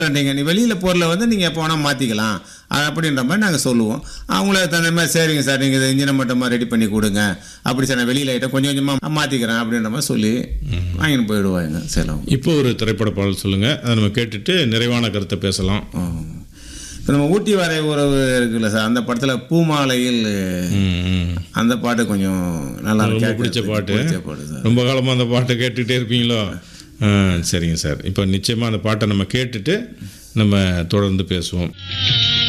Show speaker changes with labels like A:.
A: நீங்கள் நீ வெளியில் பொருளை வந்து நீங்கள் எப்போ வேணால் மாற்றிக்கலாம் அப்படின்ற மாதிரி நாங்கள் சொல்லுவோம் அவங்கள தகுந்த மாதிரி சரிங்க சார் நீங்கள் இதை இன்ஜினை மட்டுமா ரெடி பண்ணி கொடுங்க அப்படி சார் நான் வெளியில் ஐட்டம் கொஞ்சம் கொஞ்சமாக மாற்றிக்கிறேன் அப்படின்ற மாதிரி சொல்லி வாங்கின்னு போயிடுவாங்க செலவு
B: இப்போ ஒரு திரைப்பட பாடல் சொல்லுங்கள் அதை நம்ம கேட்டுட்டு நிறைவான கருத்தை பேசலாம்
A: இப்போ நம்ம ஊட்டி வரை உறவு இருக்குல்ல சார் அந்த படத்தில் பூமாலையில்
B: ம், ம்.
A: அந்த பாட்டு கொஞ்சம் நல்லா
B: ரொம்ப
A: கேட்கறதுக்கு
B: பிடிச்ச பாட்டு
A: பிடிச்ச பாட்டு சார்
B: ரொம்ப காலமாக அந்த பாட்டை கேட்டுக்கிட்டே இருப்பீங்களோ ஆ, சரிங்க சார் இப்போ நிச்சயமாக அந்த பாட்டை நம்ம கேட்டுட்டு நம்ம தொடர்ந்து பேசுவோம்